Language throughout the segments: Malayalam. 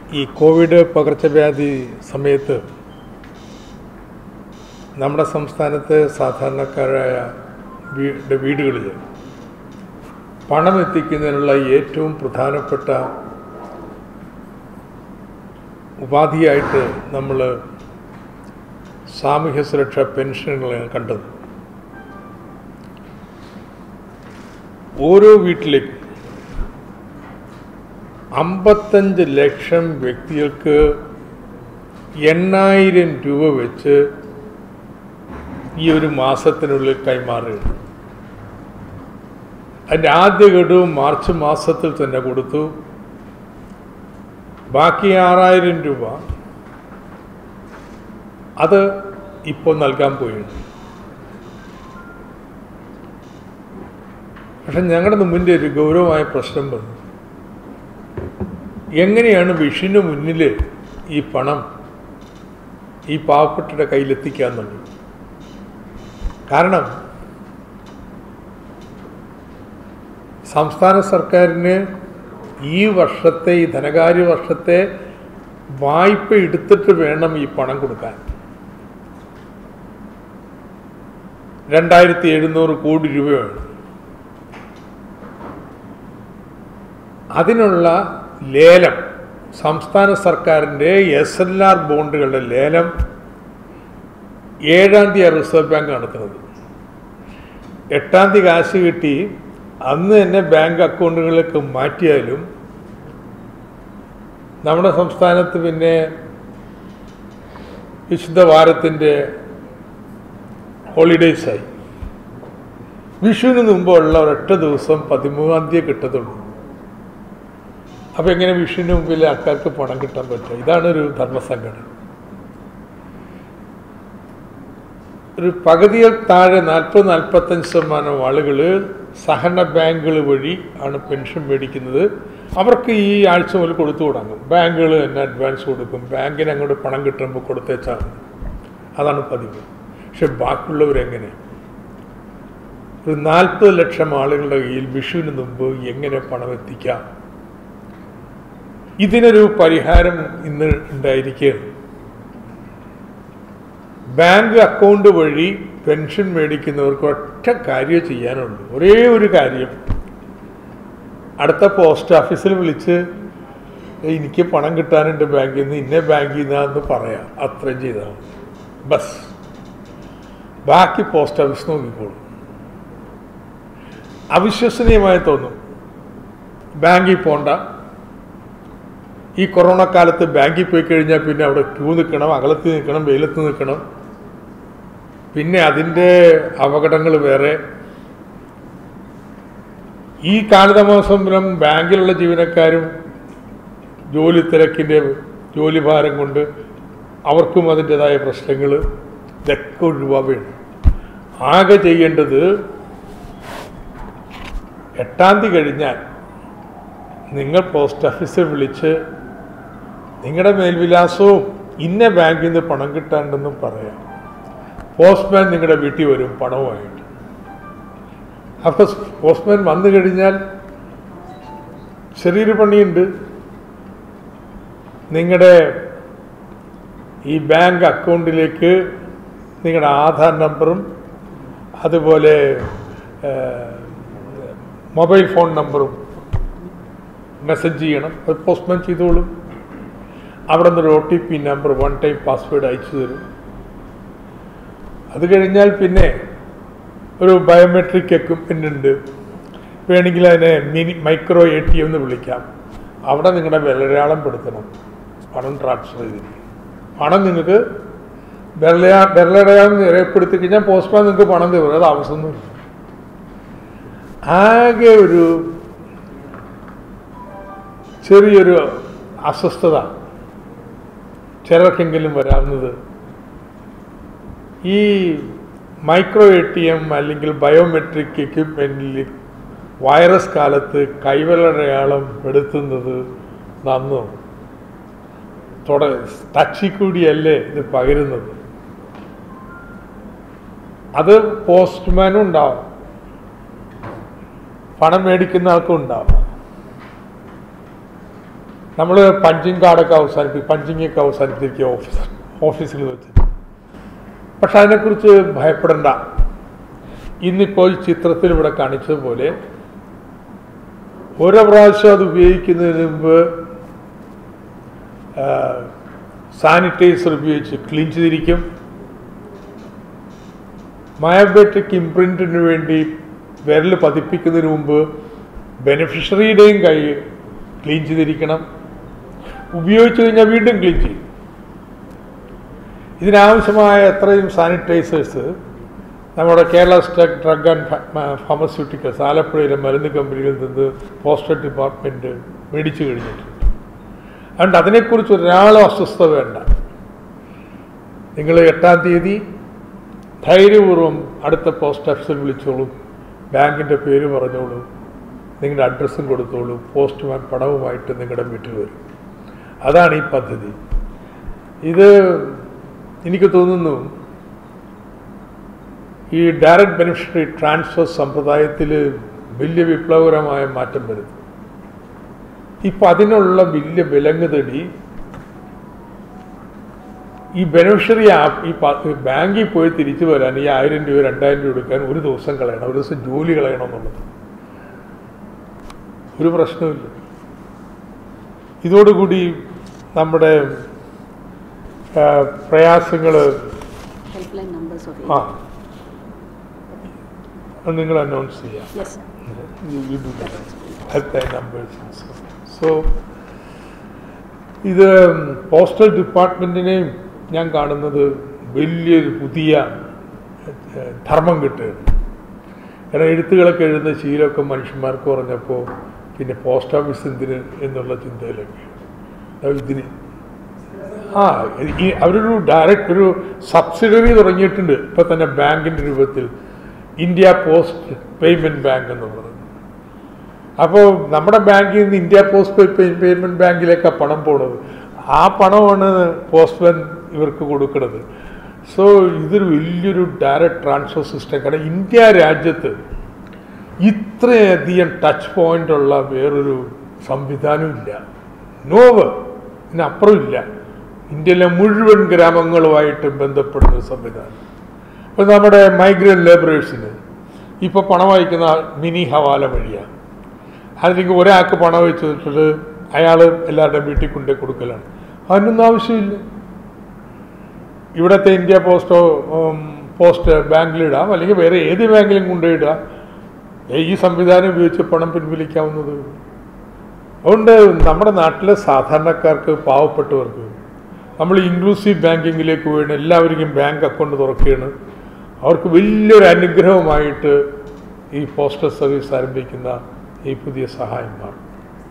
ഈ കോവിഡ് പകർച്ചവ്യാധി സമയത്ത് നമ്മുടെ സംസ്ഥാനത്ത് സാധാരണക്കാരായ വീട് വീടുകളിൽ പണം എത്തിക്കുന്നതിനുള്ള ഏറ്റവും പ്രധാനപ്പെട്ട ഉപാധിയായിട്ട് നമ്മൾ സാമൂഹ്യ സുരക്ഷാ പെൻഷനുകളാണ് കണ്ടത് ഓരോ വീട്ടിലേക്കും അമ്പത്തഞ്ച് ലക്ഷം വ്യക്തികൾക്ക് എണ്ണായിരം രൂപ വെച്ച് ഈ ഒരു മാസത്തിനുള്ളിൽ കൈമാറുകയാണ് അതിൻ്റെ ആദ്യ ഗഡുവും മാർച്ച് മാസത്തിൽ തന്നെ കൊടുത്തു ബാക്കി ആറായിരം രൂപ അത് ഇപ്പോൾ നൽകാൻ പോയിട്ടുണ്ട് പക്ഷെ ഞങ്ങളുടെ മുമ്പിൻ്റെ ഒരു ഗൗരവമായ പ്രശ്നം വന്നു എങ്ങനെയാണ് വിഷിന് മുന്നിൽ ഈ പണം ഈ പാവപ്പെട്ടയുടെ കയ്യിലെത്തിക്കുക എന്നുള്ളത് കാരണം സംസ്ഥാന സർക്കാരിന് ഈ വർഷത്തെ ഈ ധനകാര്യ വർഷത്തെ വായ്പ എടുത്തിട്ട് വേണം ഈ പണം കൊടുക്കാൻ രണ്ടായിരത്തി എഴുന്നൂറ് കോടി രൂപയാണ് അതിനുള്ള ലേലം സംസ്ഥാന സർക്കാരിൻ്റെ എസ് എൽ ആർ ബോണ്ടുകളുടെ ലേലം ഏഴാം തീയതി റിസർവ് ബാങ്ക് നടത്തുന്നത് എട്ടാം തീയതി കാശ് കിട്ടി അന്ന് തന്നെ ബാങ്ക് അക്കൗണ്ടുകളിലേക്ക് മാറ്റിയാലും നമ്മുടെ സംസ്ഥാനത്ത് പിന്നെ വിശുദ്ധ വാരത്തിൻ്റെ ഹോളിഡേയ്സായി വിഷുവിന് മുമ്പുള്ള ഒരൊറ്റ ദിവസം പതിമൂന്നാം തീയതി കിട്ടത്തുള്ളൂ അപ്പോൾ എങ്ങനെ വിഷുവിന് മുമ്പിൽ ആൾക്കാർക്ക് പണം കിട്ടാൻ പറ്റുക ഇതാണ് ഒരു ധർമ്മസംഘടന ഒരു പകുതിയിൽ താഴെ നാൽപ്പത് നാൽപ്പത്തഞ്ച് ശതമാനം ആളുകൾ സഹകരണ ബാങ്കുകൾ വഴി ആണ് പെൻഷൻ മേടിക്കുന്നത് അവർക്ക് ഈ ആഴ്ച മുതൽ കൊടുത്തു തുടങ്ങും ബാങ്കുകൾ തന്നെ അഡ്വാൻസ് കൊടുക്കും ബാങ്കിന് അങ്ങോട്ട് പണം കിട്ടുമ്പോൾ കൊടുത്തേച്ചാൽ മതി അതാണ് പതിവ് പക്ഷെ ബാക്കിയുള്ളവരെങ്ങനെ ഒരു നാൽപ്പത് ലക്ഷം ആളുകളുടെ കയ്യിൽ വിഷുവിന് മുമ്പ് എങ്ങനെ പണം എത്തിക്കാം ഇതിനൊരു പരിഹാരം ഇന്ന് ഉണ്ടായിരിക്കുകയാണ് ബാങ്ക് അക്കൗണ്ട് വഴി പെൻഷൻ മേടിക്കുന്നവർക്ക് ഒറ്റ കാര്യം ചെയ്യാനുള്ളൂ ഒരേ ഒരു കാര്യം അടുത്ത പോസ്റ്റ് ഓഫീസിൽ വിളിച്ച് എനിക്ക് പണം കിട്ടാനുണ്ട് ബാങ്കിൽ നിന്ന് ഇന്ന ബാങ്കിൽ നിന്നാന്ന് പറയാം അത്രയും ചെയ്താൽ മതി ബസ് ബാക്കി പോസ്റ്റ് ഓഫീസ് നോക്കിക്കോളും അവിശ്വസനീയമായി തോന്നും ബാങ്കിൽ പോണ്ട ഈ കൊറോണ കാലത്ത് ബാങ്കിൽ പോയി കഴിഞ്ഞാൽ പിന്നെ അവിടെ ക്യൂ നിൽക്കണം അകലത്ത് നിൽക്കണം വെയിലത്ത് നിൽക്കണം പിന്നെ അതിൻ്റെ അപകടങ്ങൾ വേറെ ഈ കാലതാമസം മൂലം ബാങ്കിലുള്ള ജീവനക്കാരും ജോലി തിരക്കിൻ്റെ ജോലി ഭാരം കൊണ്ട് അവർക്കും അതിൻ്റെതായ പ്രശ്നങ്ങൾ ഇതൊക്കെ ഒഴിവാവേണം ആകെ ചെയ്യേണ്ടത് എട്ടാം തീയതി കഴിഞ്ഞാൽ നിങ്ങൾ പോസ്റ്റ് ഓഫീസിൽ വിളിച്ച് നിങ്ങളുടെ മേൽവിലാസവും ഇന്ന ബാങ്കിൽ നിന്ന് പണം കിട്ടാണ്ടെന്നും പറയാം പോസ്റ്റ്മാൻ നിങ്ങളുടെ വീട്ടിൽ വരും പണവുമായിട്ട് അപ്പോൾ പോസ്റ്റ്മാൻ വന്നു കഴിഞ്ഞാൽ ചെറിയൊരു പണിയുണ്ട് നിങ്ങളുടെ ഈ ബാങ്ക് അക്കൗണ്ടിലേക്ക് നിങ്ങളുടെ ആധാർ നമ്പറും അതുപോലെ മൊബൈൽ ഫോൺ നമ്പറും മെസ്സേജ് ചെയ്യണം അത് പോസ്റ്റ്മാൻ ചെയ്തോളും അവിടെ നിന്നൊരു O T P number one time password അയച്ചു തരും അത് കഴിഞ്ഞാൽ പിന്നെ ഒരു ബയോമെട്രിക് എക്വിപ്മെൻ്റ് ഉണ്ട് വേണമെങ്കിൽ അതിനെ mini micro A T M എന്ന് വിളിക്കാം അവിടെ നിങ്ങളുടെ വിരലടയാളം പെടുത്തണം പണം ട്രാൻസ്ഫർ ചെയ്തിരിക്കും പണം നിങ്ങൾക്ക് വിരലയാ വിരലടയാളം രേഖപ്പെടുത്തി കഴിഞ്ഞാൽ പോസ്റ്റ്മാൻ നിങ്ങൾക്ക് പണം തരും അത് ആവശ്യമൊന്നുമില്ല ആകെ ഒരു ചെറിയൊരു അസ്വസ്ഥത ചിലർക്കെങ്കിലും വരാവുന്നത് ഈ മൈക്രോ എ ടി എം അല്ലെങ്കിൽ ബയോമെട്രിക് എക്യുപ്മെൻറ്റിൽ വൈറസ് കാലത്ത് കൈവലടയാളം പെടുത്തുന്നത് നന്നു തുട ടച്ചിൽ കൂടിയല്ലേ ഇത് പകരുന്നത് അത് പോസ്റ്റ്മാനും ഉണ്ടാവും പണം മേടിക്കുന്ന ആൾക്കും ഉണ്ടാവും നമ്മൾ പഞ്ചിങ് കാർഡൊക്കെ അവസാനിപ്പിക്കും പഞ്ചിങ് ഒക്കെ അവസാനിപ്പിക്കുക ഓഫീസ് ഓഫീസിൽ വെച്ച് പക്ഷെ അതിനെക്കുറിച്ച് ഭയപ്പെടണ്ട ഇന്നിപ്പോൾ ഈ ചിത്രത്തിൽ ഇവിടെ കാണിച്ചതുപോലെ ഓരോ പ്രാവശ്യം അത് ഉപയോഗിക്കുന്നതിന് മുമ്പ് സാനിറ്റൈസർ ഉപയോഗിച്ച് ക്ലീൻ ചെയ്തിരിക്കും ബയോമെട്രിക് ഇംപ്രിൻറ്റിന് വേണ്ടി വിരൽ പതിപ്പിക്കുന്നതിന് മുമ്പ് ബെനിഫിഷ്യറിയുടെയും കൈ ക്ലീൻ ചെയ്തിരിക്കണം ഉപയോഗിച്ചു കഴിഞ്ഞാൽ വീണ്ടും ക്ലീൻ ചെയ്യും ഇതിനാവശ്യമായ എത്രയും സാനിറ്റൈസേഴ്സ് നമ്മുടെ Kerala state drug and pharmaceuticals ആലപ്പുഴയിലെ മരുന്ന് കമ്പനികളിൽ നിന്ന് പോസ്റ്റൽ ഡിപ്പാർട്ട്മെൻറ്റ് മേടിച്ചു കഴിഞ്ഞിട്ടുണ്ട് അതുകൊണ്ട് അതിനെക്കുറിച്ച് ഒരാളും അസ്വസ്ഥത വേണ്ട നിങ്ങൾ എട്ടാം തീയതി ധൈര്യപൂർവ്വം അടുത്ത പോസ്റ്റ് ഓഫീസിൽ വിളിച്ചോളൂ ബാങ്കിൻ്റെ പേര് പറഞ്ഞോളൂ നിങ്ങളുടെ അഡ്രസ്സും കൊടുത്തോളൂ പോസ്റ്റ്മാൻ പണവുമായിട്ട് നിങ്ങളുടെ വീട്ടിൽ വരും അതാണ് ഈ പദ്ധതി ഇത് എനിക്ക് തോന്നുന്നു ഈ ഡയറക്റ്റ് ബെനിഫിഷ്യറി ട്രാൻസ്ഫർ സമ്പ്രദായത്തിൽ വലിയ വിപ്ലവകരമായ മാറ്റം വരുന്നു ഇപ്പം അതിനുള്ള വലിയ വിലങ്ങ് തടി ഈ ബെനിഫിഷ്യറി ഈ ബാങ്കിൽ പോയി തിരിച്ചു വരാൻ ഈ ആയിരം രൂപ രണ്ടായിരം രൂപ എടുക്കാൻ ഒരു ദിവസം കളയണം ഒരു ദിവസം ജോലി കളയണം എന്നുള്ളത് ഒരു പ്രശ്നമില്ല ഇതോടുകൂടി നമ്മുടെ പ്രയാസങ്ങൾ ഹെൽപ്പ് ലൈൻ നമ്പേഴ്സ് ഓഫ് ആ അത് നിങ്ങൾ അനൗൺസ് ചെയ്യാം yes help line numbers so ഇത് പോസ്റ്റൽ ഡിപ്പാർട്ട്മെൻറ്റിനെയും ഞാൻ കാണുന്നത് വലിയൊരു പുതിയ ഏഹ്, ധർമ്മം കിട്ടുകയാണ് കാരണം എഴുത്തുകളൊക്കെ എഴുതുന്ന ശീലമൊക്കെ മനുഷ്യന്മാർക്ക് പറഞ്ഞപ്പോൾ പിന്നെ പോസ്റ്റ് ഓഫീസ് എന്തിന് എന്നുള്ള ചിന്തയിലൊക്കെ അത് ഇതിന് ആ ഈ അവരൊരു ഡയറക്റ്റ് ഒരു സബ്സിഡറി തുടങ്ങിയിട്ടുണ്ട് ഇപ്പം തന്നെ ബാങ്കിൻ്റെ രൂപത്തിൽ ഇന്ത്യ പോസ്റ്റ് പേയ്മെൻറ്റ് ബാങ്ക് എന്ന് പറയുന്നത് അപ്പോൾ നമ്മുടെ ബാങ്കിൽ നിന്ന് ഇന്ത്യ പോസ്റ്റ് പേയ്മെൻറ്റ് ബാങ്കിലേക്കാണ് പണം പോണത് ആ പണമാണ് പോസ്റ്റ്മാൻ ഇവർക്ക് കൊടുക്കുന്നത് സോ ഇതൊരു വലിയൊരു ഡയറക്റ്റ് ട്രാൻസ്ഫർ സിസ്റ്റം കാരണം ഇന്ത്യ രാജ്യത്ത് ഇത്രയധികം ടച്ച് പോയിന്റ് ഉള്ള വേറൊരു സംവിധാനം ഇല്ല നോവ് ഇതിനപ്പുറം ഇല്ല ഇന്ത്യയിലെ മുഴുവൻ ഗ്രാമങ്ങളുമായിട്ട് ബന്ധപ്പെടുന്ന ഒരു സംവിധാനം ഇപ്പം നമ്മുടെ മൈഗ്രൻ്റ് ലേബറേഴ്സിന് ഇപ്പോൾ പണം അയക്കുന്ന മിനി ഹവാല വഴിയാണ് അതിലേക്ക് ഒരാൾക്ക് പണം വെച്ചിട്ട് അയാൾ എല്ലാവരുടെയും വീട്ടിൽ കൊണ്ടേ കൊടുക്കലാണ് അതിനൊന്നും ആവശ്യമില്ല ഇവിടുത്തെ ഇന്ത്യ പോസ്റ്റോ ഉം, പോസ്റ്റ് ബാങ്കിലിടാം അല്ലെങ്കിൽ വേറെ ഏത് ബാങ്കിലും കൊണ്ടുപോയിടാം ഈ സംവിധാനം ഉപയോഗിച്ച് പണം പിൻവലിക്കാവുന്നത് അതുകൊണ്ട് നമ്മുടെ നാട്ടിലെ സാധാരണക്കാർക്ക് പാവപ്പെട്ടവർക്ക് നമ്മൾ ഇൻക്ലൂസീവ് ബാങ്കിങ്ങിലേക്ക് പോയിട്ട് എല്ലാവർക്കും ബാങ്ക് അക്കൗണ്ട് തുറക്കുകയാണ് അവർക്ക് വലിയൊരു അനുഗ്രഹമായിട്ട് ഈ പോസ്റ്റൽ സർവീസ് ആരംഭിക്കുന്ന ഈ പുതിയ സഹായം മാറും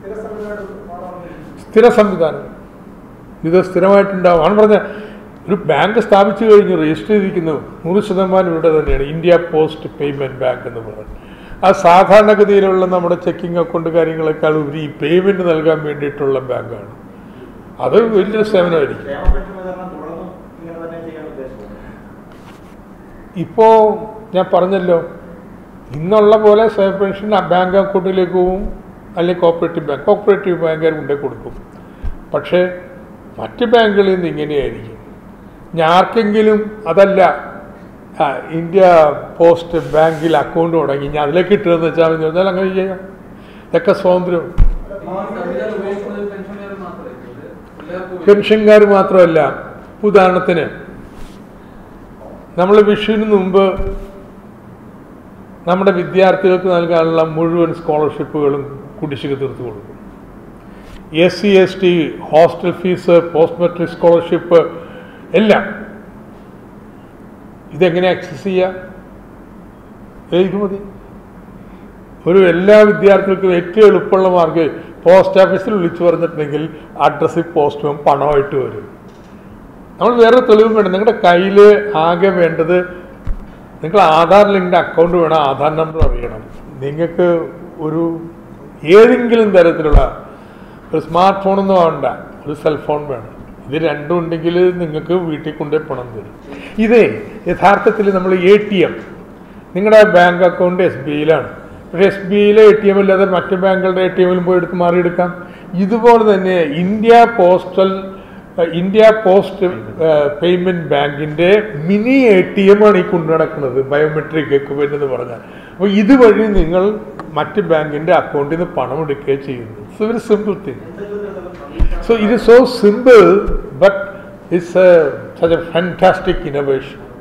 സ്ഥിര സംവിധാനം ഇത് സ്ഥിരമായിട്ടുണ്ടാവും ആണ് പറഞ്ഞ ഒരു ബാങ്ക് സ്ഥാപിച്ചു കഴിഞ്ഞ് രജിസ്റ്റർ ചെയ്തിരിക്കുന്നു നൂറ് ശതമാനം ഇവിടെ തന്നെയാണ് ഇന്ത്യ പോസ്റ്റ് പേയ്മെന്റ് ബാങ്ക് എന്ന് പറയുന്നത് ആ സാധാരണഗതിയിലുള്ള നമ്മുടെ ചെക്കിംഗ് അക്കൗണ്ട് കാര്യങ്ങളെക്കാൾ ഉപരി ഈ പേയ്മെന്റ് നൽകാൻ വേണ്ടിയിട്ടുള്ള ബാങ്കാണ് അത് വലിയൊരു സേവനമായിരിക്കും ക്ഷേമ പെൻഷൻ വിതരണം തുടർന്നും ഇങ്ങനെ തന്നെ ചെയ്യാൻ ഉദ്ദേശിക്കുന്നു ഇപ്പോൾ ഞാൻ പറഞ്ഞല്ലോ ഇന്നുള്ള പോലെ സേവ് പെൻഷൻ ആ ബാങ്ക് അക്കൗണ്ടിലേക്ക് പോവും അല്ലെങ്കിൽ കോപ്പറേറ്റീവ് ബാങ്ക് കോപ്പറേറ്റീവ് ബാങ്കുകാർ കൊണ്ടേ കൊടുക്കും പക്ഷേ മറ്റ് ബാങ്കുകളിൽ നിന്ന് ഇങ്ങനെയായിരിക്കും ഞാൻ ആർക്കെങ്കിലും അതല്ല ആ, ഇന്ത്യ പോസ്റ്റ് ബാങ്കിൽ അക്കൗണ്ട് തുടങ്ങി ഞാൻ അതിലേക്ക് ഇട്ടതെന്ന് വെച്ചാൽ മതി എന്നാൽ അങ്ങനെ ചെയ്യാം ഇതൊക്കെ സ്വാതന്ത്ര്യം സംവിധാനം ഉപയോഗിക്കുന്നത് പെൻഷൻകാർ മാത്രമേ ഇത് എല്ലാവർക്കും ഉപയോഗിക്കാം. പെൻഷൻകാർ മാത്രമല്ല ഉദാഹരണത്തിന് നമ്മൾ വിഷുവിന് മുമ്പ് നമ്മുടെ വിദ്യാർത്ഥികൾക്ക് നൽകാനുള്ള മുഴുവൻ സ്കോളർഷിപ്പുകളും കുടിശ്ശിക തീർത്തു കൊടുക്കും S C S T hostel fees post matric scholarship എല്ലാം ഇതെങ്ങനെ ആക്സസ് ചെയ്യാം ഏ, ഇത് മതി ഒരു എല്ലാ വിദ്യാർത്ഥികൾക്കും ഏറ്റവും എളുപ്പമുള്ള മാർഗ്ഗം പോസ്റ്റ് ഓഫീസിൽ വിളിച്ചു പറഞ്ഞിട്ടുണ്ടെങ്കിൽ അഡ്രസ്സിൽ പോസ്റ്റ് പണമായിട്ട് വരും നമ്മൾ വേറെ തെളിവും വേണം നിങ്ങളുടെ കയ്യിൽ ആകെ വേണ്ടത് നിങ്ങൾ ആധാർ ലിങ്കിൻ്റെ അക്കൗണ്ട് വേണം ആധാർ നമ്പർ അറിയണം നിങ്ങൾക്ക് ഒരു ഏതെങ്കിലും തരത്തിലുള്ള ഒരു സ്മാർട്ട് ഫോണൊന്നും വേണ്ട ഒരു സെൽഫോൺ വേണം ഇത് രണ്ടും ഉണ്ടെങ്കിൽ നിങ്ങൾക്ക് വീട്ടിൽ കൊണ്ടേ പണം തരും ഇതേ യഥാർത്ഥത്തിൽ നമ്മൾ എ ടി എം നിങ്ങളുടെ ബാങ്ക് അക്കൗണ്ട് എസ് ബി ഐയിലാണ് പക്ഷേ എസ് ബി ഐയിലെ എ ടി എം ഇല്ലാതെ മറ്റ് ബാങ്കുകളുടെ എ ടി എമ്മിലും പോയി എടുത്ത് മാറിയെടുക്കാം ഇതുപോലെ തന്നെ India postal uh, India post payment ബാങ്കിന്റെ മിനി എ ടി എം ആണ് ഈ കൊണ്ടു നടക്കുന്നത് ബയോമെട്രിക് എക്വിപ്മെന്റ് എന്ന് പറഞ്ഞാൽ അപ്പോൾ ഇതുവഴി നിങ്ങൾ മറ്റ് ബാങ്കിന്റെ അക്കൗണ്ടിൽ നിന്ന് പണം എടുക്കുകയും ചെയ്യുന്നു it's very simple thing So it is so simple, but it's a, such a fantastic innovation.